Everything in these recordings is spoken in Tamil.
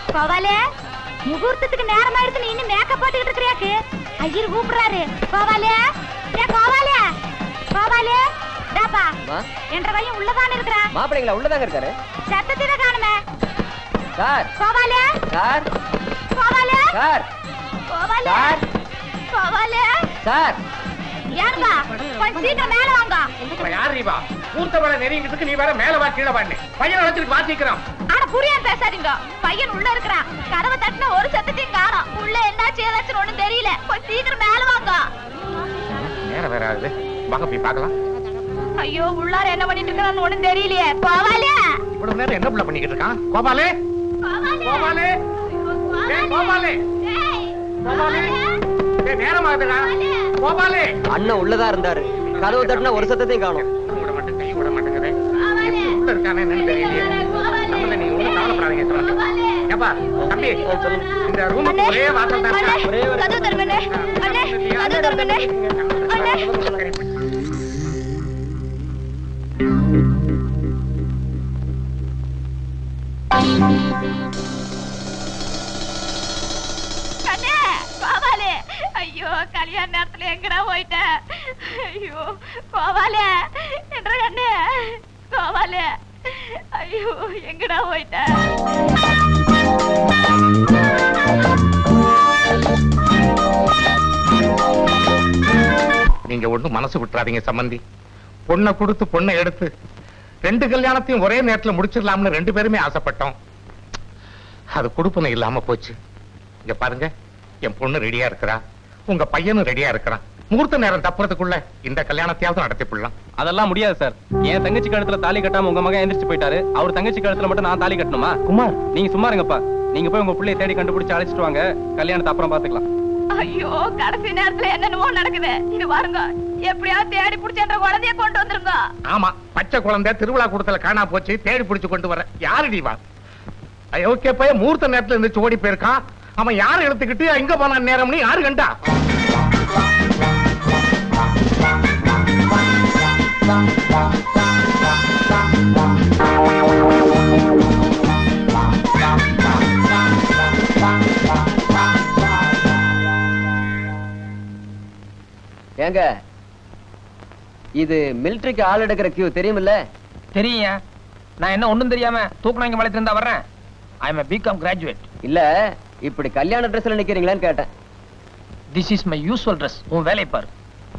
கோவாலே முகூர்த்தத்துக்கு நேரம் ஆயிடுச்சு நீ இன்னும் மேக்கப் போட்டுக்கிட்டு இருக்கிறியாக்கு ஐயர் கூப்பிடுறாரு கோவாலே ஏ கோவாலே கோவாலே டாப்பா என்ற பையன் உள்ளதானே இருக்கிறா மாப்பிள்ளைங்களா உள்ளதாங்க இருக்காரு சத்தத்தில காணுமே சார் கோவாலே சார் கோவாலே சார் கோவாலே சார் கோவாலே சார் யாருங்க கொஞ்சம் சீக்கிரம் மேல வாங்க இப்ப யார் நீ வா மூர்த்த வேலை நெறிங்கிறதுக்கு நீ வேற மேல வா கீழே வான்னு பையனை வச்சுட்டு வாசிக்கிறான் ஆனா புரியாம பேசாதீங்க பையன் உள்ள இருக்கிறான் கதவை தட்டின ஒரு சத்தத்தையும் காணோம் உள்ள என்னாச்சு ஏதாச்சும் ஒண்ணும் தெரியல கொஞ்சம் சீக்கிரம் மேல வாங்க நேரம் வேற ஆகுது வாங்க போய் பார்க்கலாம் ஐயோ உள்ளார என்ன பண்ணிட்டு இருக்கான்னு ஒண்ணும் தெரியலையே கோவாலே இவ்வளவு நேரம் என்ன புள்ள பண்ணிக்கிட்டு இருக்கான் கோபாலே கோபாலே ஏய், கோபாலே கோபாலே ஏய், நேரம் ஆகுதுடா கோபாலே அண்ணன் உள்ளதா இருந்தாரு கதவு தட்டினா ஒரு சத்தத்தையும் காணும் விட மாட்டேன் கை விட மாட்டேங்குது எப்படி உள்ள இருக்கானே என்னன்னு தெரியலையே நம்மள நீங்க ஒண்ணும் கவலைப்படாதீங்க சொல்லுங்க ஏப்பா தம்பி இந்த ரூமுக்கு ஒரே வாசல் தான் இருக்கா? ஒரே ஒரு கதவு தருமண்ணே அண்ணே கதவு தருமண்ணே அண்ணே அண்ணே கோவாலே ஐயோ கல்யாண நேரத்துல எங்கடா போயிட்ட ஐயோ கோவாலே என்ற அண்ணே கோவாலே ஐயோ எங்கடா போயிட்ட நீங்க ஒண்ணும் மனசு விட்டுறாதீங்க சம்பந்தி பொண்ணை கொடுத்து பொண்ணை எடுத்து ரெண்டு கல்யாணத்தையும் ஒரே நேரத்துல முடிச்சிடலாம்னு ரெண்டு பேருமே ஆசைப்பட்டோம் அது கொடுப்பனை இல்லாம போச்சு இங்க பாருங்க என் பொண்ணு ரெடியா இருக்கிறா உங்க பையனும் ரெடியா இருக்கிறான் முகூர்த்த நேரம் தப்புறதுக்குள்ள இந்த கல்யாணத்தையாவது நடத்தி போடலாம் அதெல்லாம் முடியாது சார் என் தங்கச்சி கழுத்துல தாலி கட்டாம உங்க மகன் எந்திரிச்சு போயிட்டாரு அவர் தங்கச்சி கழுத்துல மட்டும் நான் தாலி கட்டணுமா குமார் நீங்க சும்மா இருங்கப்பா நீங்க போய் உங்க பிள்ளைய தேடி கண்டுபிடிச்சு அழைச்சிட்டு வாங்க கல்யாணத்தை அப்புறம் பாத்துக்கலாம் ஐயோ கடைசி நேரத்துல என்னென்னமோ நடக்குது இது பாருங்க எப்படியாவது தேடி புடிச்சு என்ற குழந்தைய கொண்டு வந்துருங்க ஆமா பச்சை குழந்தை திருவிழா கூடத்துல காணா போச்சு தேடி பிடிச்சு கொண்டு வர யாருடி வா ஓகே போய் முகூர்த்த நேரத்துல இருந்துச்சு ஓடி போயிருக்கான் அவன் யார் எடுத்துக்கிட்டு எங்க போன நேரம்னு யாரு கண்டா ஏங்க இது மிலிட்டரிக்கு ஆள் எடுக்கிற கியூ தெரியுமில்ல தெரியும் நான் என்ன ஒண்ணும் தெரியாம தூக்குனாங்க வளர்த்து இருந்தா வர்றேன் ஐ எம் பிகாம் கிராஜுவேட் இல்ல இப்படி கல்யாண ட்ரெஸ்ல நிக்கிறீங்களான்னு கேட்டேன் this is my usual dress உன் வேலையை பாரு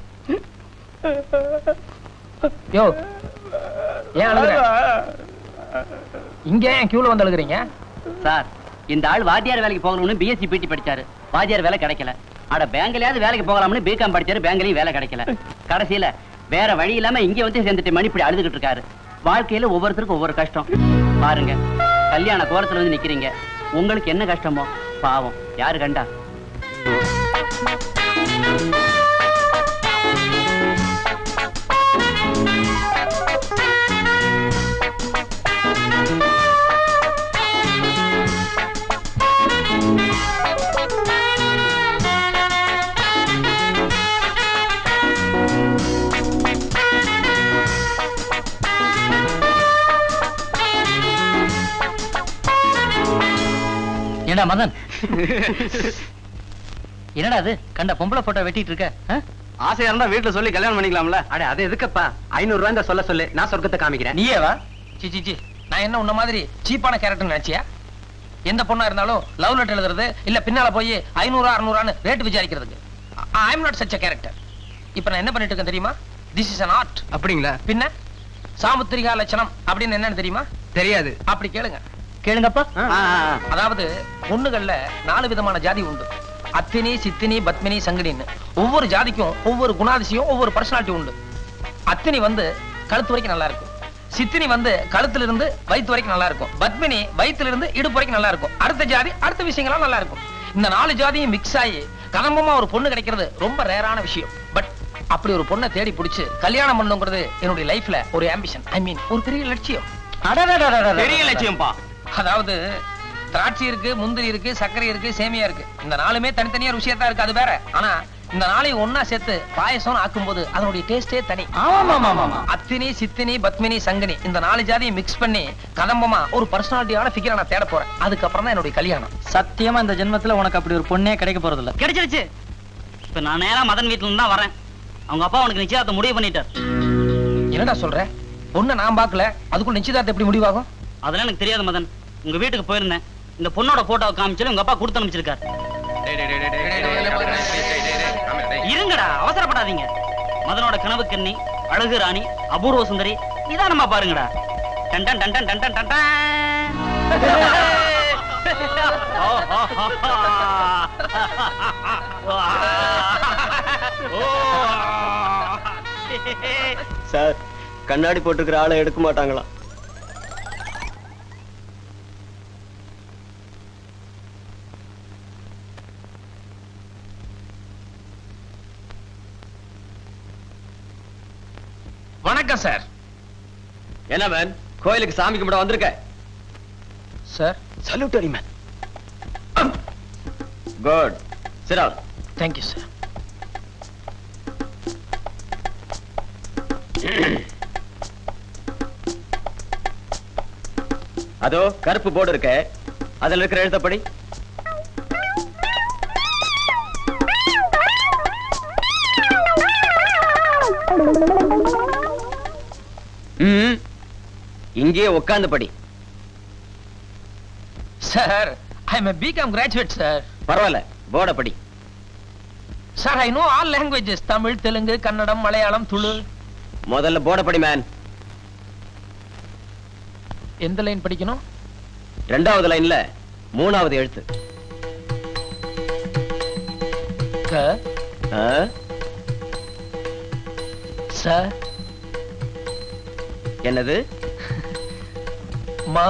யோ ஏன் அழுகுற இங்க ஏன் கியூல வந்து அழுகுறீங்க சார் இந்த ஆள் வாத்தியார் வேலைக்கு போகணும்னு பிஎஸ்சி பிடி படிச்சாரு வாத்தியார் வேலை கிடைக்கல அட பேங்க்லயாவது வேலைக்கு போகலாம்னு பிகாம் படிச்சாரு பேங்க்லயும் வேலை கிடைக்கல கடைசியில வேற வழி இல்லாம இங்க வந்து சேர்ந்துட்டு மணி இப்படி அழுதுகிட்டு இருக்காரு வாழ்க்கையில ஒவ்வொருத்தருக்கும் ஒவ்வொரு கஷ்டம் பாருங்க கல்யாண கோலத்துல வந்து நிக்கிறீங்க உங்களுக்கு என்ன கஷ்டமோ பாவம் யாரு கண்டா ஏண்டா மதன் என்னடா அது கண்ட பொம்பளை போட்டோ வெட்டிட்டு இருக்க ஆ? ஆசையா இருந்தா வீட்டுல சொல்லி கல்யாணம் பண்ணிக்கலாம்ல அட அது எதுக்குப்பா ஐநூறு ரூபாய் சொல்ல சொல்லு நான் சொர்க்கத்தை காமிக்கிறேன் நீயே வா சி சி சி நான் என்ன உன்ன மாதிரி சீப்பான கேரக்டர் நினைச்சியா எந்த பொண்ணா இருந்தாலும் லவ் லெட்டர் எழுதுறது இல்ல பின்னால போய் ஐநூறு அறுநூறான்னு ரேட் விசாரிக்கிறதுக்கு I am not such character இப்போ நான் என்ன பண்ணிட்டு இருக்கேன் தெரியுமா திஸ் இஸ் an ஆர்ட் அப்படிங்களா பின்ன சாமுத்திரிகா லட்சணம் அப்படின்னு என்னன்னு தெரியுமா தெரியாது அப்படி கேளுங்க கேளுங்கப்பா அதாவது பொண்ணுகள்ல நாலு விதமான ஜாதி உண்டு அத்தினி சித்தினி பத்மினி சங்கடின்னு ஒவ்வொரு ஜாதிக்கும் ஒவ்வொரு குணாதிசயம் ஒவ்வொரு பர்சனாலிட்டி உண்டு அத்தினி வந்து கழுத்து வரைக்கும் நல்லா இருக்கும் சித்தினி வந்து கழுத்துல இருந்து வயித்து வரைக்கும் நல்லா இருக்கும் பத்மினி வயித்துல இருந்து இடுப்பு வரைக்கும் நல்லா இருக்கும் அடுத்த ஜாதி அடுத்த விஷயங்கள்லாம் நல்லா இருக்கும் இந்த நாலு ஜாதியும் மிக்ஸ் ஆகி கதம்பமா ஒரு பொண்ணு கிடைக்கிறது ரொம்ப ரேரான விஷயம் பட் அப்படி ஒரு பொண்ணை தேடி பிடிச்சு கல்யாணம் பண்ணுங்கிறது என்னுடைய லைஃப்ல ஒரு ஆம்பிஷன் ஐ மீன் ஒரு பெரிய லட்சியம் பெரிய லட்சியம்பா அதாவது திராட்சை இருக்கு முந்திரி இருக்கு சர்க்கரை இருக்கு சேமியா இருக்கு இந்த நாலுமே தனித்தனியா ருசியா தான் இருக்கு அது வேற ஆனா இந்த நாளையும் ஒன்னா சேர்த்து பாயசம் ஆக்கும்போது அதனுடைய டேஸ்டே தனி அத்தினி சித்தினி பத்மினி சங்கனி இந்த நாலு ஜாதியை மிக்ஸ் பண்ணி கதம்பமா ஒரு பர்சனாலிட்டியான ஃபிகரை நான் தேட போறேன் அதுக்கப்புறம் தான் என்னுடைய கல்யாணம் சத்தியமா இந்த ஜென்மத்துல உனக்கு அப்படி ஒரு பொண்ணே கிடைக்க போறது இல்ல கிடைச்சிருச்சு இப்ப நான் நேரா மதன் வீட்டுல இருந்து தான் வரேன் அவங்க அப்பா உனக்கு நிச்சயத்தை முடிவு பண்ணிட்டார் என்னடா சொல்ற பொண்ணை நான் பார்க்கல அதுக்குள்ள நிச்சயதார்த்தம் எப்படி முடிவாகும் அதெல்லாம் எனக்கு தெரியாது மதன் உங்க வீட்டுக்கு போயிருந்தேன் இந்த பொண்ணோட போட்டோவை காமிச்சு உங்க அப்பா கொடுத்து அனுப்பிச்சிருக்காரு இருங்கடா அவசரப்படாதீங்க மதனோட கனவு கண்ணி அழகு ராணி அபூர்வ சுந்தரி இதான் நம்ம பாருங்கடா டன் டன் டன் டன் டன் டன் டன் டன். ஓ, ஓ, ஓ, ஓ. சார் கண்ணாடி போட்டிருக்கிற ஆளை எடுக்க மாட்டாங்களா வணக்கம் சார் என்ன மேன் கோயிலுக்கு சாமி கும்பிட வந்திருக்க சார் சல்யூட்டரி மேன் குட் சிரால் தேங்க்யூ சார் அதோ கருப்பு போர்டு இருக்க அதுல இருக்கிற எழுத்தப்படி ம் இங்கேயே உட்கார்ந்து படி sir I am B Com graduate sir பரவாயில்ல போர்டை படி sir I know all languages Tamil Telugu Kannada Malayalam Tulu முதல்ல போர்டை படி மேன் எந்த லைன் படிக்கணும் ரெண்டாவது லைன்ல மூணாவது எழுத்து க ஆ? ச என்னது மா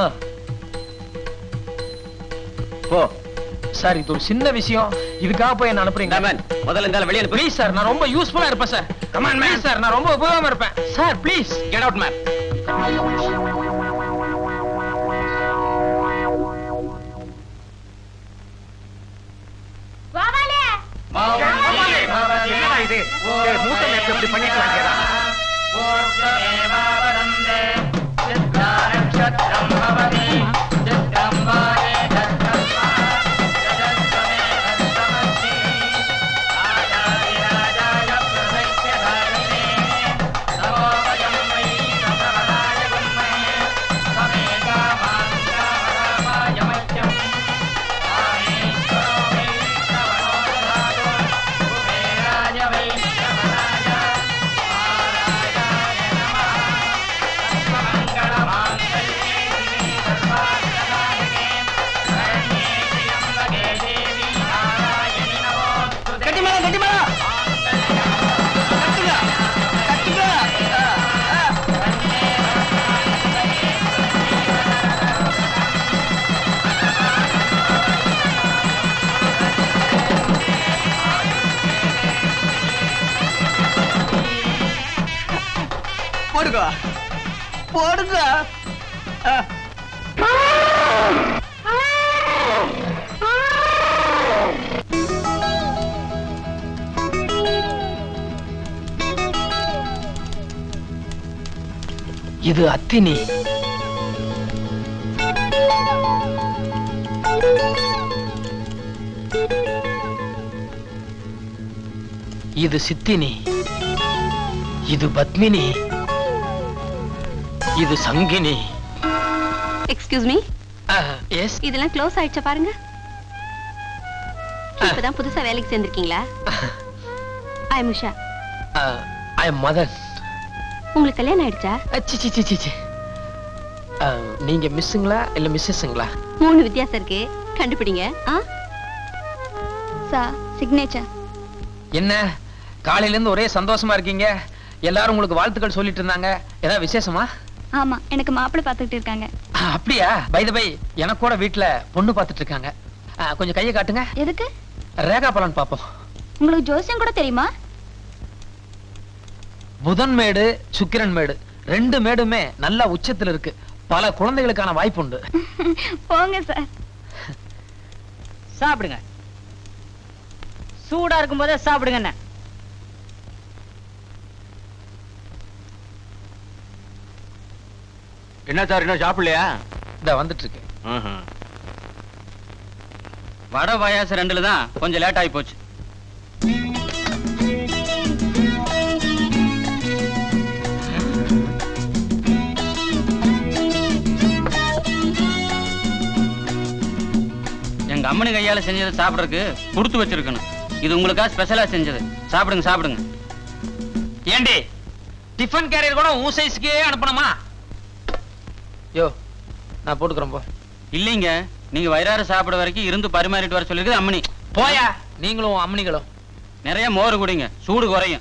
போ சார் இது ஒரு சின்ன விஷயம் இதுக்காக போய் என்ன அனுப்புறீங்க மேன் முதல்ல இந்த வெளியே அனுப்பு ப்ளீஸ் சார் நான் ரொம்ப யூஸ்ஃபுல்லா இருப்பேன் சார் கமான் ப்ளீஸ் சார் நான் ரொம்ப உபயோகமா இருப்பேன் sir please get out man கோபாலே என்னடா இது ஏய், மூத்த நேரத்துல இப்படி பண்ணிக்கலாம் போடுங்க போடுங்க இது அத்தினி இது சித்தினி இது பத்மினி இது சங்கினி எக்ஸ்கியூஸ் மீ எஸ் இதெல்லாம் க்ளோஸ் ஆயிடுச்சா பாருங்க இப்பதான் புதுசா வேலைக்கு சேர்ந்திருக்கீங்களா I Usha I am Madan உங்களுக்கு கல்யாணம் ஆயிடுச்சா சி சி சி சி சி நீங்க மிஸ்ஸுங்களா இல்ல மிஸ்ஸஸ்ங்களா மூணு வித்தியாசம் இருக்கு கண்டுபிடிங்க ஆ சா சிக்னேச்சர் என்ன காலையில இருந்து ஒரே சந்தோஷமா இருக்கீங்க எல்லாரும் உங்களுக்கு வாழ்த்துக்கள் சொல்லிட்டு இருந்தாங்க ஏதாவது விசேஷமா ஆமா எனக்கு மாப்பிள்ளை பார்த்துக்கிட்டு இருக்காங்க ஆ, அப்படியா பை த பை எனக்கு கூட வீட்டுல பொண்ணு பார்த்துட்டு இருக்காங்க ஆ, கொஞ்சம் கையை காட்டுங்க எதுக்கு ரேகா பலன் பாப்போம் உங்களுக்கு ஜோசியம் கூட தெரியுமா புதன் மேடு சுக்கிரன் மேடு ரெண்டு மேடுமே நல்ல உச்சத்துல இருக்கு பல குழந்தைகளுக்கான வாய்ப்பு உண்டு போங்க சார் சாப்பிடுங்க சூடா இருக்கும் போதே சாப்பிடுங்க என்ன என்ன சார் இன்னும் சாப்பிடலையா இந்த வந்துட்டு இருக்கேன் வடை பாயாசம் ரெண்டுல தான் கொஞ்சம் லேட் ஆகி போச்சு எங்க அம்மனி கையால செஞ்சதை சாப்பிடறதுக்கு கொடுத்து வச்சிருக்கணும் இது உங்களுக்காக ஸ்பெஷலா செஞ்சது சாப்பிடுங்க சாப்பிடுங்க ஏண்டி டிஃபன் கேரியர் கூட உன் சைஸ்க்கே அனுப்பணுமா யோ நான் போட்டுக்கிறேன் போ இல்லைங்க நீங்க வயிறார சாப்பிட வரைக்கும் இருந்து பரிமாறிட்டு வர சொல்லிருக்குது அம்மனி போயா நீங்களும் அம்மனிகளும் நிறைய மோர் குடிங்க சூடு குறையும்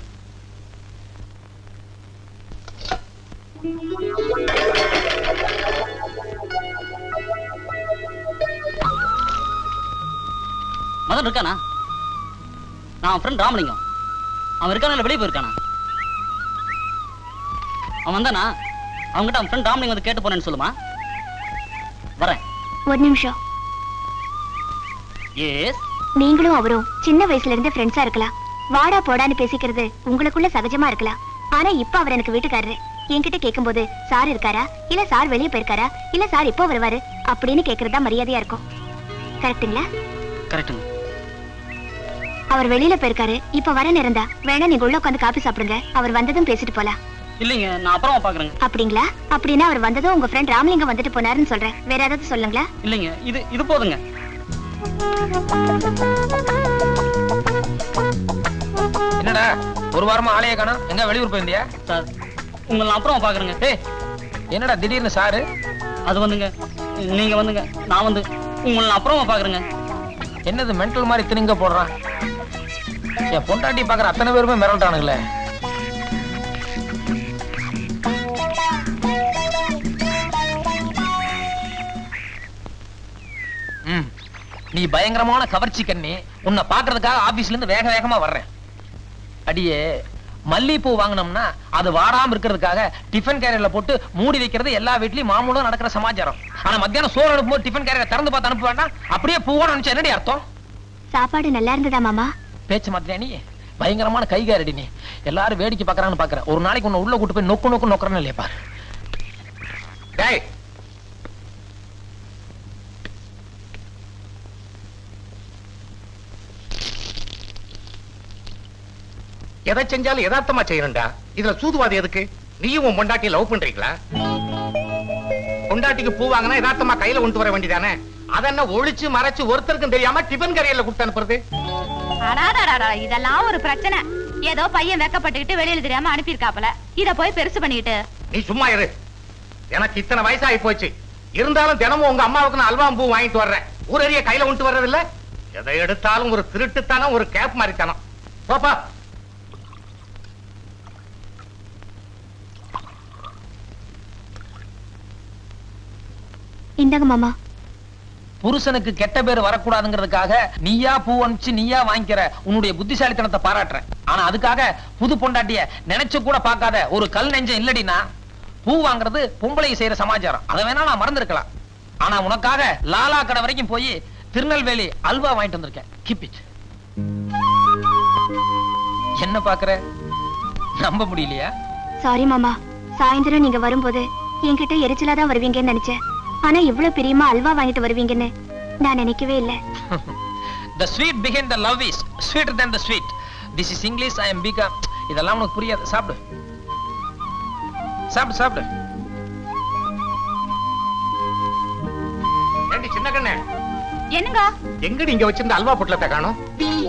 மதன் இருக்கானா நான் ஃப்ரெண்ட் ராமலிங்கம் அவன் இருக்கானா இல்ல வெளியே போயிருக்கானா அவன் வந்தானா அவன்கிட்ட அவன் ஃப்ரெண்ட் ராமலிங்கம் வந்து கேட்டு போனேன்னு சொல்லுமா வரேன் ஒரு நிமிஷம் எஸ் நீங்களும் அவரும் சின்ன வயசுல இருந்தே ஃப்ரெண்ட்ஸா இருக்கலாம் வாடா போடான்னு பேசிக்கிறது உங்களுக்குள்ள சகஜமா இருக்கலாம் ஆனா இப்ப அவர் எனக்கு வீட்டுக்காரரு என்கிட்ட கேட்கும்போது சார் இருக்காரா இல்ல சார் வெளியே போயிருக்காரா இல்ல சார் எப்போ வருவாரு அப்படின்னு கேக்குறதா மரியாதையா இருக்கும் கரெக்ட்டுங்களா கரெக்டுங்க அவர் வெளியில போயிருக்காரு இப்ப வர நேரம்தா வேணா நீங்க உள்ள உட்காந்து காபி சாப்பிடுங்க அவர் வந்ததும் பேசிட்டு போலாம் இல்லைங்க நான் அப்புறமா பாக்குறேங்க அப்படிங்களா அப்படின்னா அவர் வந்ததும் உங்க ஃப்ரெண்ட் ராமலிங்கம் வந்துட்டு போனாருன்னு சொல்றேன் வேற ஏதாவது சொல்லுங்களா இல்லைங்க இது இது போதுங்க என்னடா ஒரு வாரமா ஆளைய காணோம் எங்க வெளியூர் போயிருந்தியா சார் உங்களை நான் அப்புறமா பாக்குறேங்க ஏய் என்னடா திடீர்னு சாரு அது வந்துங்க நீங்க வந்துங்க நான் வந்து உங்களை நான் அப்புறமா பாக்குறேங்க என்னது மென்டல் மாதிரி திணிங்க போடுறான் என் பொண்டாட்டி பாக்குற அத்தனை பேருமே மிரட்டானுங்களே ம் நீ பயங்கரமான கவர்ச்சி கண்ணி உன்னை பாக்குறதுக்காக ஆபீஸ்ல இருந்து வேக வேகமா வர்றேன் அடியே மல்லிகைப்பூ வாங்கினோம்னா அது வாடாம இருக்கிறதுக்காக டிஃபன் கேரியர்ல போட்டு மூடி வைக்கிறது எல்லா வீட்லயும் மாமூலும் நடக்கிற சமாச்சாரம் ஆனா மத்தியானம் சோறு அனுப்பும்போது டிஃபன் கேரியரை திறந்து பார்த்து அனுப்ப வேண்டாம் அப்படியே பூவோட நினைச்சா என்னடி அர்த்தம் சாப்பாடு நல்லா இருந்ததா மாமா பேச்சு மாத்திரியா நீ பயங்கரமான கைகாரடி நீ எல்லாரும் வேடிக்கை பாக்குறான்னு பாக்குற ஒரு நாளைக்கு உன்னை உள்ள கூட்டு போய் நொக்கு நொக்கு நொக்கறன்னு இல்லையா பாரு டேய் எதை செஞ்சாலும் யதார்த்தமா செய்யணும்டா இதுல சூதுவாதி எதுக்கு நீயும் உன் பொண்டாட்டி லவ் பண்றீங்களா பொண்டாட்டிக்கு பூ வாங்கினா யதார்த்தமா கையில கொண்டு வர வேண்டியதானே அதென்ன ஒளிச்சு மறைச்சு ஒருத்தருக்கும் தெரியாம டிபன் கரையில கொடுத்து அனுப்புறது அடாடாடாடா இதெல்லாம் ஒரு பிரச்சனை ஏதோ பையன் வெக்கப்பட்டுக்கிட்டு வெளியில தெரியாம அனுப்பியிருக்காப்ல இத போய் பெருசு பண்ணிக்கிட்டு நீ சும்மா இரு எனக்கு இத்தனை வயசாகி போச்சு இருந்தாலும் தினமும் உங்க அம்மாவுக்கு நான் அல்வா பூ வாங்கிட்டு வர்றேன் ஊரறிய கையில கொண்டு வர்றது இல்ல எதை எடுத்தாலும் ஒரு திருட்டுத்தனம் ஒரு கேப் மாதிரித்தனம் போப்பா இந்தாங்க மாமா புருஷனுக்கு கெட்ட பேர் வரக்கூடாதுங்கிறதுக்காக நீயா பூ அனுப்பிச்சு நீயா வாங்கிக்கிற உன்னுடைய புத்திசாலித்தனத்தை பாராட்டுறேன் ஆனா அதுக்காக புது பொண்டாட்டிய நினைச்சு கூட பார்க்காத ஒரு கல் நெஞ்சம் இல்லடினா பூ வாங்குறது பொம்பளை செய்யற சமாச்சாரம் அதை வேணா நான் மறந்துருக்கலாம் ஆனா உனக்காக லாலா கடை வரைக்கும் போய் திருநெல்வேலி அல்வா வாங்கிட்டு வந்திருக்கேன் கீப் இட் என்ன பாக்குற நம்ப முடியலையா சாரி மாமா சாயந்தரம் நீங்க வரும்போது என்கிட்ட எரிச்சலா தான் வருவீங்கன்னு நினைச்சேன் ஆனா இவ்ளோ பிரியமா அல்வா வாங்கிட்டு வருவீங்கன்னு நான் நினைக்கவே இல்ல the sweet behind the love is sweeter than the sweet this is english i am become இதெல்லாம் உனக்கு புரியாது சாப்பிடு சாப்பிடு சாப்பிடு ஏண்டி சின்ன கண்ணே என்னங்க எங்கடி இங்க வச்சிருந்த அல்வா பொட்டலத்தை காணும்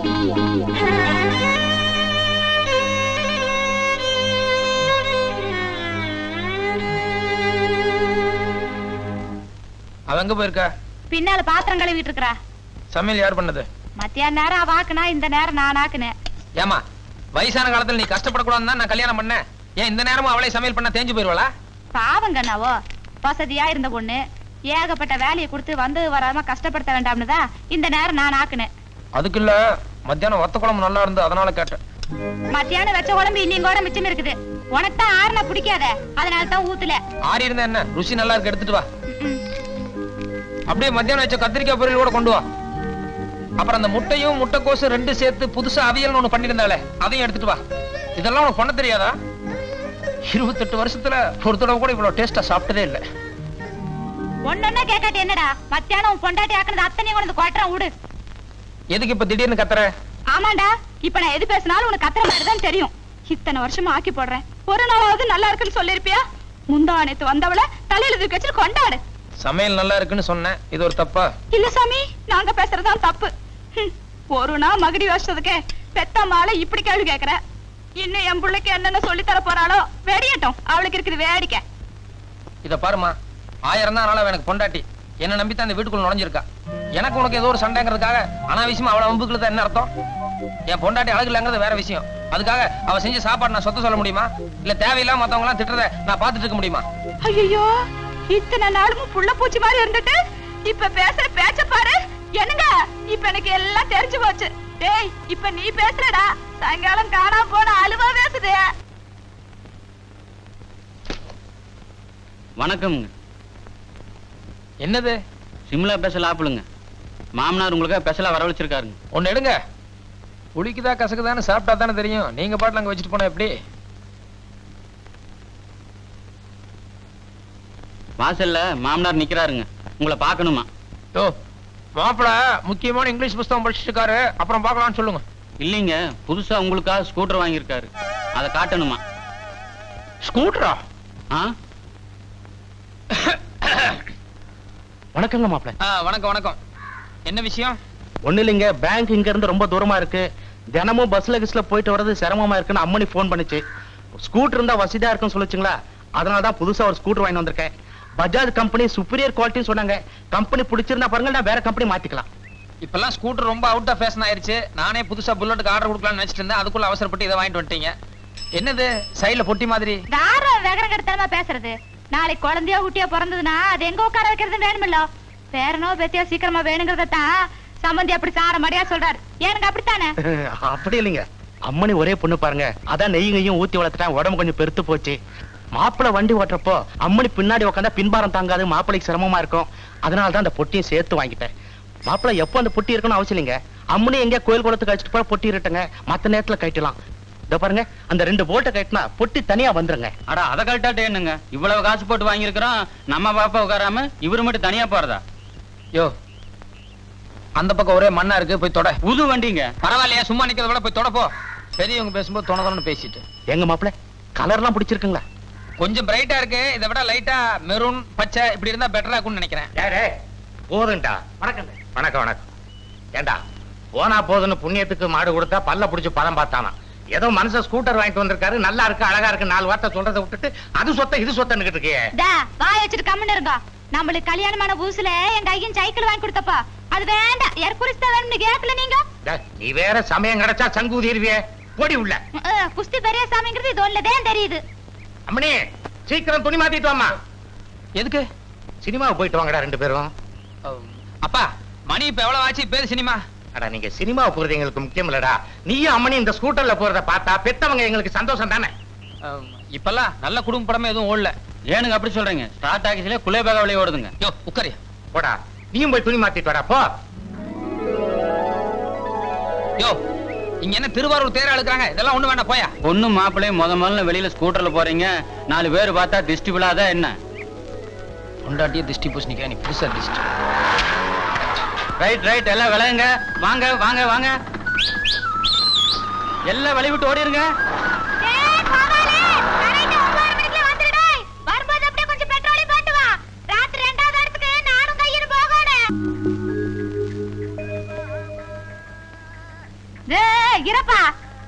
அவ எங்க போயிருக்கா பின்னால பாத்திரம் கழுவிட்டு இருக்கறா சமையல் யார் பண்ணது மத்தியான நேரம் அவ ஆக்குனா இந்த நேரம் நான் ஆக்குனேன் ஏமா வயசான காலத்துல நீ கஷ்டப்படக்கூடாதுன்னு தான் நான் கல்யாணம் பண்ணேன் ஏன் இந்த நேரமும் அவளே சமையல் பண்ண தேஞ்சு போயிருவாளா பாவங்கண்ணாவோ வசதியா இருந்த பொண்ணு ஏகப்பட்ட வேலையை கொடுத்து வந்து வராம கஷ்டப்படுத்த வேண்டாம்னு தான் இந்த நேரம் நான் ஆக்குனேன் அதுக்கு இல்ல மத்தியானம் ஒத்த குழம்பு நல்லா இருந்து அதனால கேட்டேன் மத்தியானம் வச்ச குழம்பு இன்னும் கூட மிச்சம் இருக்குது உனக்கு தான் ஆறுனா பிடிக்காத அதனால தான் ஊத்துல ஆறி இருந்தா என்ன ருசி நல்லா இருக்கு எடுத்துட்டு வா அப்படியே மத்தியானம் வச்ச கத்திரிக்காய் பொரியல் கூட கொண்டு வா அப்புறம் அந்த முட்டையும் முட்டைக்கோசு ரெண்டு சேர்த்து புதுசா அவியல்னு ஒண்ணு பண்ணிருந்தாளே அதையும் எடுத்துட்டு வா இதெல்லாம் உனக்கு பண்ண தெரியாதா இருபத்தெட்டு வருஷத்துல ஒரு தடவை கூட இவ்வளவு டேஸ்டா சாப்பிட்டதே இல்ல ஒன்னொன்னா கேட்காட்டி என்னடா மத்தியானம் உன் பொண்டாட்டி ஆக்குனது அத்தனை கொண்டு கொட்டுறான் விடு எதுக்கு இப்ப திடீர்னு கத்துற ஆமாண்டா இப்ப நான் எது பேசினாலும் உனக்கு கத்துற மாதிரி தான் தெரியும் இத்தனை வருஷமா ஆக்கி போடுறேன் ஒரு நாளாவது நல்லா இருக்குன்னு சொல்லிருப்பியா முந்தா நேத்து வந்தவள தலையில தூக்கி வச்சு கொண்டாடு சமையல் நல்லா இருக்குன்னு சொன்னேன் இது ஒரு தப்பா இல்ல சாமி நாங்க பேசுறதுதான் தப்பு ஹம், ஒரு நாள் மகடி வச்சதுக்கே பெத்த மாலை இப்படி கேள்வி கேக்குற இன்னும் என் பிள்ளைக்கு என்னென்ன சொல்லி தர போறாளோ வெடியட்டும் அவளுக்கு இருக்குது வேடிக்கை இத பாருமா ஆயிரம் தான் ஆனாலும் எனக்கு பொண்டாட்டி என்ன நம்பி தான் இந்த வீட்டுக்குள்ள நுழைஞ்சிருக்கா எனக்கு உனக்கு ஏதோ ஒரு சண்டைங்கிறதுக்காக அனாவசியமா அவளை வம்புக்குள்ள தான் என்ன அர்த்தம் என் பொண்டாட்டி அழகு இல்லைங்கிறது வேற விஷயம் அதுக்காக அவ செஞ்ச சாப்பாடு நான் சொத்த சொல்ல முடியுமா இல்ல தேவையில்லாம மத்தவங்க எல்லாம் திட்டுறத நான் பார்த்துட்டு இருக்க முடியுமா ஐயோ இத்தனை நாளும் புள்ள பூச்சி மாதிரி இருந்துட்டு இப்ப பேசுற பேச்ச பாரு என்னங்க இப்ப எனக்கு எல்லாம் தெரிஞ்சு போச்சு டேய் இப்ப நீ பேசுறடா சாயங்காலம் காணாம போன அழுவா பேசுதே வணக்கம்ங்க என்னது சிம்லா ஸ்பெஷல் ஆப்பிளுங்க மாமனார் உங்களுக்கு ஸ்பெஷலா வரவழைச்சிருக்காருங்க ஒண்ணு எடுங்க புளிக்குதா கசக்குதான்னு சாப்பிட்டா தானே தெரியும் நீங்க பாட்டுல அங்க வச்சுட்டு போனா எப்படி வாசல்ல மாமனார் நிக்கிறாருங்க உங்களை பார்க்கணுமா ஓ மாப்பிள முக்கியமான இங்கிலீஷ் புஸ்தகம் படிச்சுட்டு இருக்காரு அப்புறம் பார்க்கலாம்னு சொல்லுங்க இல்லைங்க புதுசா உங்களுக்காக ஸ்கூட்டர் வாங்கியிருக்காரு அதை காட்டணுமா ஸ்கூட்டரா ஆ வணக்கங்க மாப்பிள ஆ, வணக்கம் வணக்கம் என்ன விஷயம் ஒண்ணு இல்லைங்க பேங்க் இங்க இருந்து ரொம்ப தூரமா இருக்கு தினமும் பஸ்ல கிஸ்ல போயிட்டு வர்றது சிரமமா இருக்குன்னு அம்மனி ஃபோன் பண்ணுச்சு ஸ்கூட்டர் இருந்தா வசதியா இருக்குன்னு சொல்லுச்சுங்களா அதனால தான் புதுசா ஒரு ஸ்கூட்டர் வாங்கி வந்திருக்கேன் பஜாஜ் கம்பெனி சுப்பீரியர் குவாலிட்டின்னு சொன்னாங்க கம்பெனி பிடிச்சிருந்தா பாருங்க நான் வேற கம்பெனி மாத்திக்கலாம் இப்பெல்லாம் ஸ்கூட்டர் ரொம்ப அவுட் ஆஃப் ஃபேஷன் ஆயிருச்சு நானே புதுசா புல்லட்டுக்கு ஆர்டர் கொடுக்கலாம்னு நினைச்சிட்டு இருந்தேன் அதுக்குள்ள அவசரப்பட்டு இதை வாங்கிட்டு வந்துட்டீங்க என்னது சைடுல பொட்டி மாதிரி வேற வேகரம் கெடுத்தனமா பேசுறது நாளைக்கு குழந்தையோ குட்டியோ பிறந்ததுன்னா அது எங்க உட்கார வைக்கிறது வேணுமில்ல பேரனோ பேத்தியோ சீக்கிரமா வேணுங்கிறத தான் சம்பந்தி அப்படி சார மடியா சொல்றாரு ஏனுங்க அப்படித்தானே அப்படி இல்லைங்க அம்மனி ஒரே பொண்ணு பாருங்க அதான் நெய்யையும் ஊத்தி வளர்த்துட்டேன் உடம்பு கொஞ்சம் பெருத்து போச்சு மாப்பிள்ளை வண்டி ஓட்டுறப்போ அம்மனி பின்னாடி உட்காந்தா பின்பாரம் தாங்காது மாப்பிள்ளைக்கு சிரமமா இருக்கும் அதனால தான் அந்த பொட்டியும் சேர்த்து வாங்கிட்டேன் மாப்பிள்ளை எப்போ அந்த பொட்டி இருக்கணும் அவசியம் இல்லைங்க அம்மனி எங்க கோயில் குளத்துக்கு அழைச்சிட்டு போய் பொட்டி இருட்டுங்க மத்த நேரத்துல கட்டலாம் இதோ பாருங்க அந்த ரெண்டு போட்டை கட்டினா பொட்டி தனியா வந்துருங்க அட அதை கழட்டாட்டே என்னங்க இவ்வளவு காசு போட்டு வாங்கியிருக்கிறோம் நம்ம பாப்பா உட்காராம இவரு மட்டும் தனியா போறதா யோ அந்த பக்கம் ஒரே மண்ணா இருக்கு போய் தொட புது வண்டிங்க பரவாயில்லையா சும்மா நிக்கிறத விட போய் தொட போ பெரியவங்க பேசும்போது தொணதொன்னு பேசிட்டு எங்க மாப்பிள்ளை கலர்லாம் பிடிச்சிருக்குங்களா கொஞ்சம் பிரைட்டா இருக்கு இதை விட லைட்டா மெரூன் பச்சை இப்படி இருந்தா பெட்டரா இருக்கும்னு நினைக்கிறேன் யாரே போதும்டா வணக்கம் வணக்கம் வணக்கம் ஏண்டா போனா போதுன்னு புண்ணியத்துக்கு மாடு கொடுத்தா பல்ல புடிச்சு பதம் பார்த்தானா ஏதோ மனுஷன் ஸ்கூட்டர் வாங்கிட்டு வந்திருக்காரு நல்லா இருக்கு அழகா இருக்கு நாலு வார்த்தை சொல்றதை விட்டுட்டு அது சொத்த இது சொத்தன்னு இருக்கியே டா வாய வச்சுட்டு கம்முன்னு இருங்க நம்மளுக்கு கல்யாணமான புதுசுல எங்க ஐயன் சைக்கிள் வாங்கி கொடுத்தப்பா அது வேண்டாம் எர்குரிஸ் தான் வேணும்னு கேட்கல நீங்க டேய், நீ வேற சமயம் கிடைச்சா சங்கு ஊதிருவியே போடி உள்ள அஹ், குஸ்தி பெரிய சாமிங்கிறது இது ஒண்ணுதான் தெரியுது அம்மணி சீக்கிரம் துணி மாத்திட்டு வாமா எதுக்கு சினிமாவுக்கு போயிட்டு வாங்கடா ரெண்டு பேரும் அப்பா மணி இப்ப எவ்வளவு ஆச்சு பேரு சினிமா அடா நீங்க சினிமாவுக்கு போறது எங்களுக்கு முக்கியம் இல்லடா நீயும் அம்மனி இந்த ஸ்கூட்டர்ல போறத பார்த்தா பெத்தவங்க எங்களுக்கு சந்தோஷம் தானே இப்பெல்லாம் நல்ல குடும்ப படமே எதுவும் ஓடல ஏனுங்க அப்படி சொல்றீங்க ஸ்டார்ட் ஆகிச்சுல குலேபாக வழியே ஓடுதுங்க யோ உட்காரு போடா நீயும் போய் துணி மாத்திட்டு வாடா போ யோ இங்க என்ன திருவாரூர் தேர அழுக்குறாங்க இதெல்லாம் ஒண்ணு வேண்டாம் போயா பொண்ணு மாப்பிள்ளையும் முத முதல்ல வெளியில ஸ்கூட்டர்ல போறீங்க நாலு பேர் பார்த்தா திஷ்டி விழாதா என்ன பொண்டாட்டிய திஷ்டி பூசணிக்கா நீ புதுசா திஷ்டி ரைட் ரைட் எல்லாம் விளையுங்க வாங்க வாங்க வாங்க எல்லாம் வழி விட்டு ஓடிருங்க வரும்போது அப்படியே கொஞ்சம் பெட்ரோலி போட்டு வா ராத்திரி ரெண்டாவது இடத்துக்கு நானும் கையில் போகணும் டேய், இருப்பா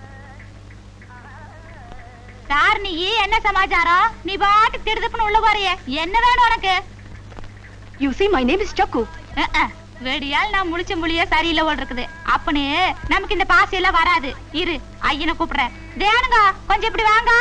சார் நீ என்ன சமாச்சாரம் நீ பாட்டுக்கு திடுதுப்புன்னு உள்ள போறியே என்ன வேணும் உனக்கு you see my name is சக்கு வெடியால் நான் முழிச்ச முழிய சரியில்லை போல் இருக்குது அப்பனே நமக்கு இந்த பாசி எல்லாம் வராது இரு ஐயனை கூப்பிடுறேன் தேனுங்க கொஞ்சம் இப்படி வாங்க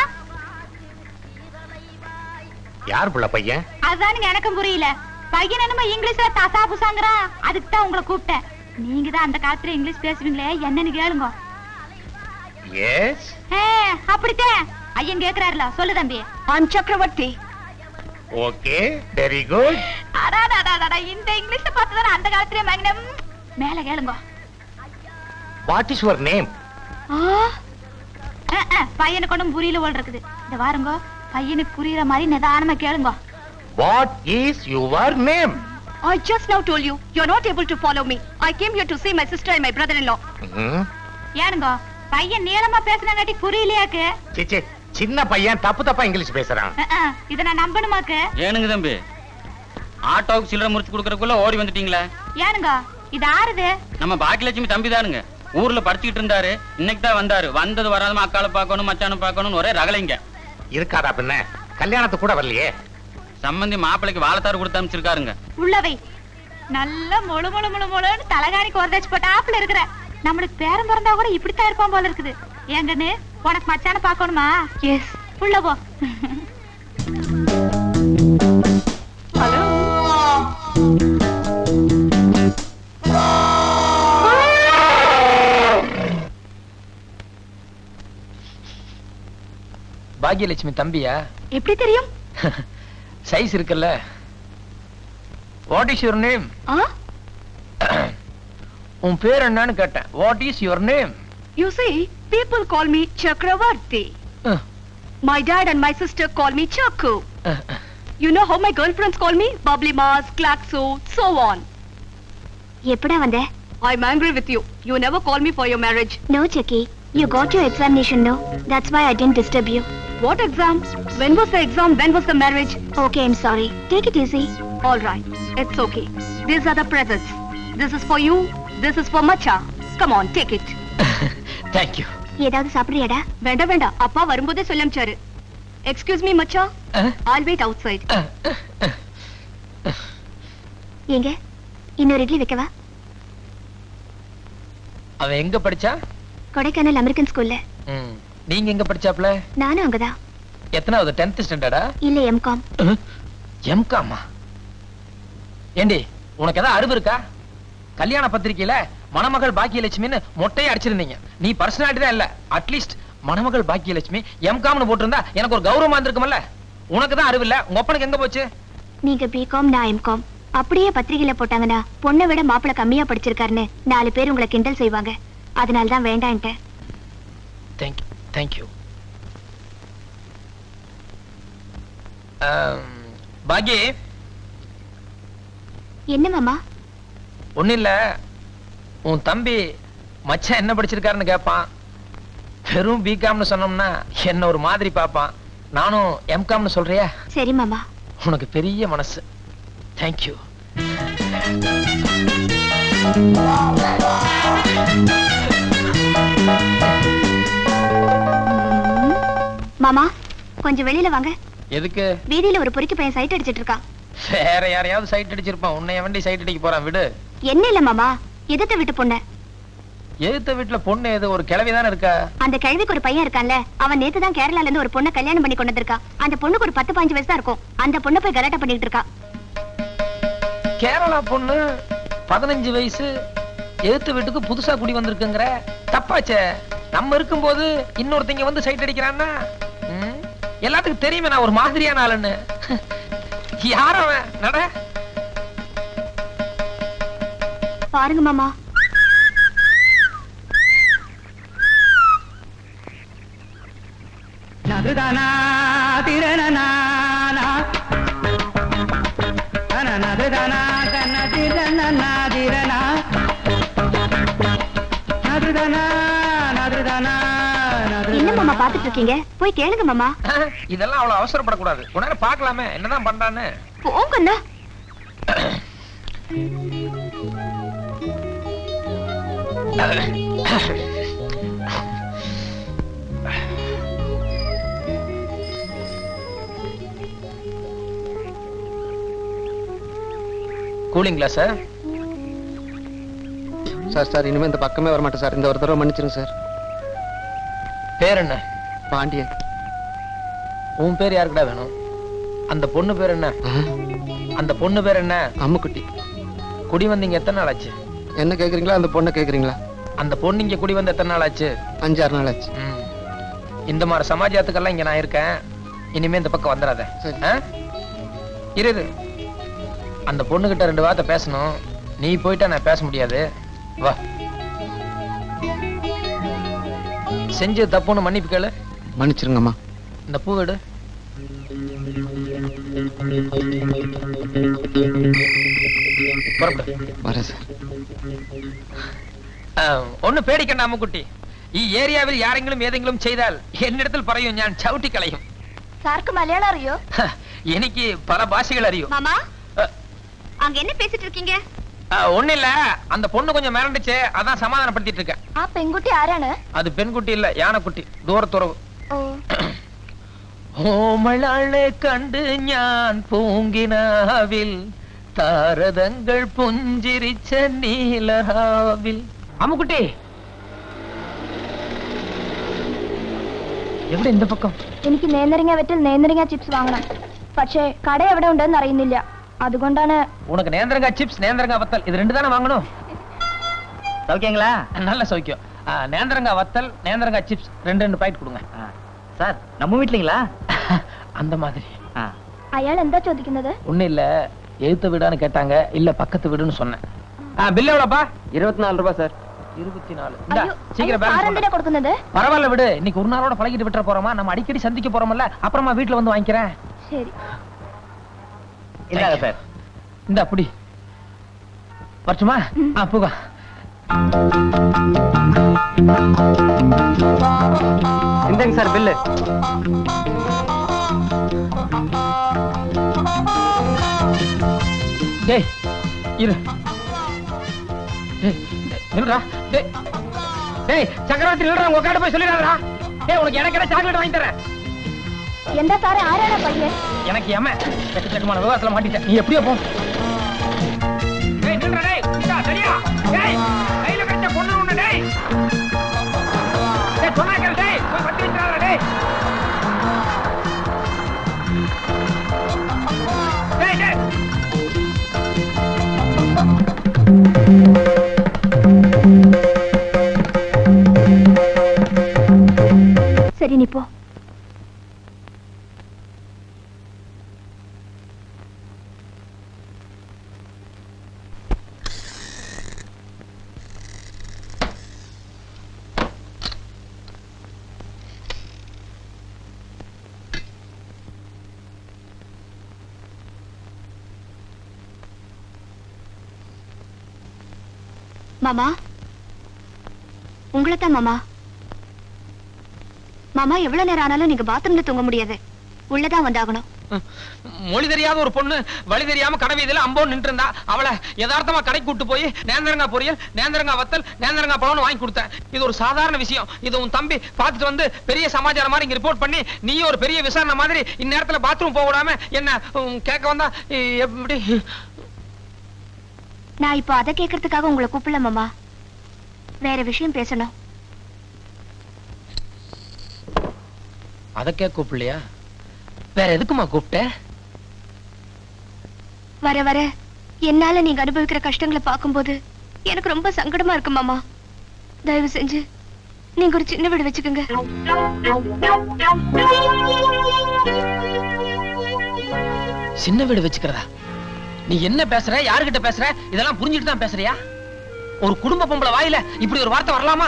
யார் புள்ள பையன் அதுதானுங்க எனக்கும் புரியல பையன் என்னமோ இங்கிலீஷ்ல தசா புசாங்கிறான் அதுக்கு தான் உங்களை கூப்பிட்டேன் நீங்க தான் அந்த காலத்துல இங்கிலீஷ் பேசுவீங்களே என்னன்னு கேளுங்க எஸ் ஏ, அப்படித்தான் ஐயன் கேக்குறாருல சொல்லு தம்பி ஐம் சக்கரவர்த்தி ஓகே வெரி குட் அடாடாடாடா இந்த இங்கிலீஷ் பார்த்து தானே அந்த காலத்திலே மங்கனம் மேல கேளுங்க வாட் இஸ் யுவர் நேம் பையனுக்கு ஒன்றும் புரியல போல் இருக்குது இந்த வாருங்க பையனுக்கு புரியுற மாதிரி நிதானமா கேளுங்க what is your name I just now told you, you're not able to follow me. I came here to see my sister and my brother-in-law. ஏனுங்க பையன் நீளமா பேசுனங்காட்டி புரியலையாக்கு சிச்சி சின்ன பையன் தப்பு தப்பா இங்கிலீஷ் பேசுறான் அஹ், அஹ், இத நான் நம்பணுமாக்கு ஏனுங்க தம்பி ஆட்டோவுக்கு சில்லறை முறிச்சு கொடுக்கறதுக்குள்ள ஓடி வந்துட்டீங்களே ஏனுங்க இது ஆறுது நம்ம பாக்கியலட்சுமி தம்பி தானுங்க ஊர்ல படிச்சுக்கிட்டு இருந்தாரு இன்னைக்கு தான் வந்தாரு வந்தது வராதமா அக்காளை பார்க்கணும் மச்சானை பார்க்கணும்னு ஒரே ரகலைங்க இருக்காதா பின்ன கல்யாணத்துக்கு கூட வரலையே சம்பந்தி மாப்பிளைக்கு வாழைத்தாறு கொடுத்து அனுப்பிச்சிருக்காருங்க உள்ளவை நல்ல முழு முழு முழு முழுன்னு தலகாணிக்கு ஒரு தச்சு போட்டாப்புல இருக்கிற நம்மளுக்கு பேரம் பிறந்தா கூட இப்படித்தான் இருப்பான் போல இருக்குது ஏங்கன்னு உனக்கு மச்சான பாக்கணுமா எஸ் உள்ள போ பாக்யலட்சுமி தம்பியா எப்படி தெரியும் சைஸ் இருக்குல்ல வாட் இஸ் யுவர் நேம் ஆ உன் பேர் என்னன்னு கேட்டேன் what is your name You see, people call me Chakravarti. My dad and my sister call me Chaku. You know how my girlfriends call me? Bubbly Mars, Klaxo, so on. எப்படா வந்த I'm angry with you. You never call me for your marriage. No செக்கி you got you examination no that's why I didn't disturb you What exam? When was the exam? When was the marriage? Okay I'm sorry take it easy All right, it's okay. These are the presents. This is for you. This is for Macha. Come on, take it. Thank you ஏதாவது சாப்பிடுறியாடா வேண்டாம் வேண்டாம் அப்பா வரும்போதே சொல்லி அனுப்பிச்சாரு எக்ஸ்கியூஸ் மீ மச்சா ஆல் வெயிட் அவுட் சைட் ஏங்க இன்னொரு இட்லி வைக்கவா அவன் எங்க படிச்சா கொடைக்கானல் அமெரிக்கன் ஸ்கூல்ல ம். நீங்க எங்க படிச்சாப்ல நானும் அங்கதான் எத்தனாவது டென்த் ஸ்டாண்டர்டா இல்ல எம்காம் எம்காமா ஏண்டி உனக்கு ஏதாவது அறிவு இருக்கா கல்யாண பத்திரிக்கையில மணமகள் பாக்கியலட்சுமின்னு மொட்டையை அடிச்சிருந்தீங்க நீ பர்சனாலிட்டி தான் இல்ல அட்லீஸ்ட் மணமகள் பாக்கியலட்சுமி எம்காம்னு போட்டிருந்தா எனக்கு ஒரு கௌரவமா இருந்திருக்கும்ல உனக்கு தான் அறிவு இல்ல உங்க ஒப்பனுக்கு எங்க போச்சு நீங்க பிகாம் நான் எம்காம் அப்படியே பத்திரிகையில போட்டாங்கன்னா பொண்ணை விட மாப்பிளை கம்மியா படிச்சிருக்காருன்னு நாலு பேர் உங்களை கிண்டல் செய்வாங்க அதனால தான் வேண்டான்ட்டேன் தேங்க்யூ தேங்க்யூ பாக்கி என்ன மாமா ஒண்ணும் இல்ல உன் தம்பி மச்சான் என்ன படிச்சிருக்காருன்னு கேட்பான் வெறும் பிகாம்னு சொன்னோம்னா என்ன ஒரு மாதிரி பார்ப்பான் நானும் எம்காம்னு சொல்றியா சரி மாமா உனக்கு பெரிய மனசு தேங்க்யூ மாமா கொஞ்சம் வெளியில வாங்க எதுக்கு வீதியில ஒரு பொறுக்கி பையன் சைட் அடிச்சிட்டு இருக்கான் வேற யாரையாவது சைட் அடிச்சிருப்பான் உன்னை வண்டி சைட் அடிக்க போறான் விடு என்ன இல்ல மாமா எதிர்த்த வீட்டு பொண்ணு எதிர்த்த வீட்டுல பொண்ணு எது ஒரு கிழவி தானே இருக்கா அந்த கிழவிக்கு ஒரு பையன் இருக்கான்ல அவன் நேத்து தான் கேரளால இருந்து ஒரு பொண்ணை கல்யாணம் பண்ணி கொண்டு வந்திருக்கான் அந்த பொண்ணுக்கு ஒரு பத்து பாஞ்சு வயசு தான் இருக்கும் அந்த பொண்ணை போய் கலாட்டா பண்ணிட்டு இருக்கா கேரளா பொண்ணு பதினஞ்சு வயசு எதிர்த்த வீட்டுக்கு புதுசா குடி வந்திருக்குங்கிற தப்பாச்சே நம்ம இருக்கும்போது இன்னொருத்தங்க வந்து சைட் அடிக்கிறான்னா ம், எல்லாத்துக்கும் தெரியுமே நான் ஒரு மாதிரியான ஆளுன்னு யார் அவன் நட பாருங்க மாமா நதுதனா திரணனா நதுதனா தன திரணனா திரணா நதுதனா நதுதனா என்ன மாமா பாத்துட்டு இருக்கீங்க போய் கேளுங்க மாமா இதெல்லாம் அவ்வளவு அவசரப்படக்கூடாது கொஞ்ச நேரம் பார்க்கலாமே என்னதான் பண்றான்னு போங்கண்ணா கூலிங் கிளாஸ் சார் சார் இனிமே இந்த பக்கமே வர மாட்டேன் சார் இந்த ஒரு தடவை மன்னிச்சிருங்க சார் பேர் என்ன பாண்டியன் உன் பேர் யாருக்குடா வேணும் அந்த பொண்ணு பேர் என்ன அந்த பொண்ணு பேர் என்ன அம்முக்குட்டி குடி வந்தீங்க எத்தனை நாள் ஆச்சு என்ன கேக்குறீங்களா அந்த பொண்ணை கேக்குறீங்களா அந்த பொண்ணு இங்க குடி வந்து எத்தனை நாள் ஆச்சு அஞ்சாறு நாள் ஆச்சு ம். இந்த மாதிரி சமாஜத்துக்கெல்லாம் இங்க நான் இருக்கேன் இனிமே இந்த பக்கம் வந்துடாத ஆ? இரு இரு. அந்த பொண்ணுகிட்ட ரெண்டு வார்த்தை பேசணும் நீ போயிட்டா நான் பேச முடியாது வா செஞ்சு தப்புன்னு மன்னிப்பு கேளு மன்னிச்சிருங்கம்மா இந்த பூ எடு புறப்படு வரேன் சார் ஒன்னு പേടിക്കണ്ട അമ്മുക്കുട്ടി ഈ ഏരിയാവിൽ ആരെങ്കിലും ഏതെങ്കിലും ചെയ്താൽ എന്നിടത്തിൽ പറയും ഞാൻ ചവിട്ടി കളയും சாருக்கு மலையாளம் அறியோ എനിക്ക് പല ഭാഷകൾ അറിയും மாமா அங்க என்ன பேசிட்டு இருக்கீங்க ஒன்னில்ல அந்த பொண்ணு கொஞ்சம் மிரண்டுச்சு அதான் சமாதானப்படுத்திட்டு இருக்கேன் ആ പെൺകുട്ടി ആരാണ് அது பெண்குட்டி இல்ல யானைக்குட்டி தூரத்துறவு ഓ ഓമളാളെ കണ്ട് ഞാൻ പൂങ്കിനാവിൽ താരതങ്ങൾ പുഞ്ചിരിച്ച നീലഹാവിൽ അമ്മുക്കുട്ടി എവിടെ இந்த பக்கம் എനിക്ക് നേന്ത്രങ്ങ വെറ്റിൽ നേന്ത്രങ്ങ ചിപ്സ് വാങ്ങണം പക്ഷേ കട എവിടെ ഉണ്ടെന്ന് അറിയുന്നില്ല അതുകൊണ്ടാണ് உனக்கு நேந்திரங்கா சிப்ஸ் நேந்திரங்கா வத்தல் இது ரெண்டு தானே வாங்கணும் சௌக்கியங்களா நல்ல சௌக்கியம் ஆ, நேந்திரங்கா வத்தல் நேந்திரங்கா சிப்ஸ் ரெண்டு ரெண்டு பாக்கெட் கொடுங்க சார் நம்ம வீட்லீங்களா அந்த மாதிரி അയാൾ എന്താ ചോദിക്കുന്നത് ஒண்ணு இல்ல எழுத்த வீடான்னு கேட்டாங்க இல்ல பக்கத்து வீடுன்னு சொன்னேன் பில் எவ்வளோப்பா இருபத்தி நாலு ரூபாய் சார் இருபத்தி நாலு இந்தா, അയ്യോ சீக்கிரம் സാർ பேலன்ஸ் എന്തിനാ കൊടുക്കുന്നത് பரவாயில்ல விடு இன்னைக்கு ஒரு நாளோட பழகிட்டு விட்டுற போறோமா நம்ம அடிக்கடி சந்திக்க போறோம்ல அப்புறமா வீட்டுல வந்து வாங்கிக்கிறேன் ശരി இந்தாங்க சார் இந்த அப்படி வரட்டுமா ஆ போக இந்தாங்க சார் பில்லு டேய் இரு டேய் டேய், நில்லுடா டேய் டேய் சக்கரவர்த்தி நில்லுடா உங்க அக்காட்ட போய் சொல்லிடாதடா டேய் உனக்கு எனக்கு என்ன சாக்லேட் வாங்கி தரேன் എന്താ സാറേ ആരാണ് ആ പയ്യൻ எனக்கு ஏம செக்க செக்கமான விவகாரத்துல மாட்டிட்டேன் நீ எப்படியோ போ டேய் நில்லுடா டேய் இந்தா சரியா டேய் கையில கட்ட பொண்ணு ஒண்ணு டேய் டேய் சொன்னாக்கல் டேய் போய் பத்தி வச்சிராதடா டேய் டேய் டேய் சரி நீ போ மாமா உங்களைத்தான் மாமா மாமா எவ்வளவு நேரம் ஆனாலும் நீங்க பாத்ரூம்ல தூங்க முடியாது உள்ளதான் வந்தாகணும் மொழி தெரியாத ஒரு பொண்ணு வழி தெரியாம கடை வீதியில அம்போ நின்று இருந்தா அவளை யதார்த்தமா கடை கூட்டு போய் நேந்திரங்கா பொரியல் நேந்திரங்கா வத்தல் நேந்திரங்கா பழம்னு வாங்கி கொடுத்தேன் இது ஒரு சாதாரண விஷயம் இது உன் தம்பி பார்த்துட்டு வந்து பெரிய சமாச்சாரம் மாதிரி இங்க ரிப்போர்ட் பண்ணி நீயும் ஒரு பெரிய விசாரணை மாதிரி இந்நேரத்துல பாத்ரூம் போக விடாம என்ன உம், கேட்க வந்தா இ- எப்படி நான் இப்போ அதை கேட்கறதுக்காக உங்களை கூப்பிடல மாமா வேற விஷயம் பேசணும் அதக்கே கூப்பிடலையா வேற எதுக்குமா கூப்பிட்ட வர வர என்னால நீங்க அனுபவிக்கிற கஷ்டங்களை பார்க்கும்போது எனக்கு ரொம்ப சங்கடமா இருக்கு மாமா தயவு செஞ்சு நீங்க ஒரு சின்ன வீடு வச்சுக்கோங்க சின்ன வீடு வச்சுக்கிறதா நீ என்ன பேசுற யாருகிட்ட பேசுற இதெல்லாம் புரிஞ்சுட்டு தான் பேசுறியா ஒரு குடும்ப பொம்பளை வாயில இப்படி ஒரு வார்த்தை வரலாமா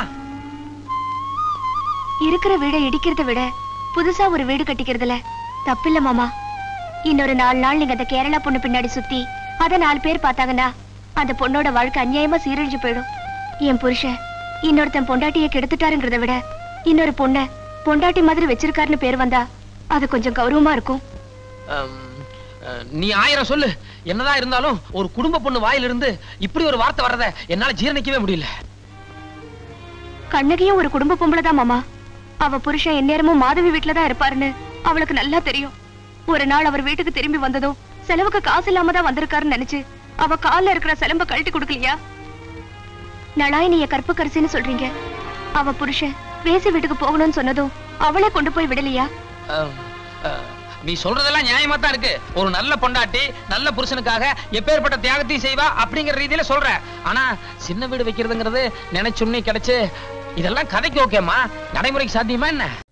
இருக்கிற வீடை இடிக்கிறத விட புதுசா ஒரு வீடு கட்டிக்கிறதுல தப்பில்ல மாமா இன்னொரு நாலு நாள் நீங்க அந்த கேரளா பொண்ணு பின்னாடி சுத்தி அத நாலு பேர் பார்த்தாங்கன்னா அந்த பொண்ணோட வாழ்க்கை அநியாயமா சீரழிஞ்சு போயிடும் என் புருஷன் இன்னொருத்தன் பொண்டாட்டிய கெடுத்துட்டாருங்கிறத விட இன்னொரு பொண்ண பொண்டாட்டி மாதிரி வச்சிருக்காருன்னு பேர் வந்தா அது கொஞ்சம் கௌரவமா இருக்கும் அம், அஹ், நீ ஆயிரம் சொல்லு என்னதான் இருந்தாலும் ஒரு குடும்ப பொண்ணு வாயிலிருந்து இப்படி ஒரு வார்த்தை வர்றத என்னால ஜீரணிக்கவே முடியல கண்ணகியும் ஒரு குடும்ப பொம்பளை தான் மாமா அவ புருஷன் எந்நேரமும் மாதவி வீட்டுல தான் இருப்பாருன்னு அவளுக்கு நல்லா தெரியும் ஒரு நாள் அவர் வீட்டுக்கு திரும்பி வந்ததும் செலவுக்கு காசு இல்லாம தான் வந்திருக்காருன்னு நினைச்சு அவ கால்ல இருக்கிற சிலம்ப கழட்டி கொடுக்கலையா நலாயினிய கற்பு கரிசின்னு சொல்றீங்க அவ புருஷன் வேசி வீட்டுக்கு போகணும்னு சொன்னதும் அவளே கொண்டு போய் விடலையா அம், அஹ், நீ சொல்றதெல்லாம் நியாயமா தான் இருக்கு ஒரு நல்ல பொண்டாட்டி நல்ல புருஷனுக்காக எப்பேற்பட்ட தியாகத்தையும் செய்வா அப்படிங்கிற ரீதியில சொல்ற ஆனா சின்ன வீடு வைக்கிறதுங்கிறது நினைச்சுன்னே கிடைச்சு இதெல்லாம் கதைக்கு ஓகேம்மா நடைமுறைக்கு சாத்தியமா என்ன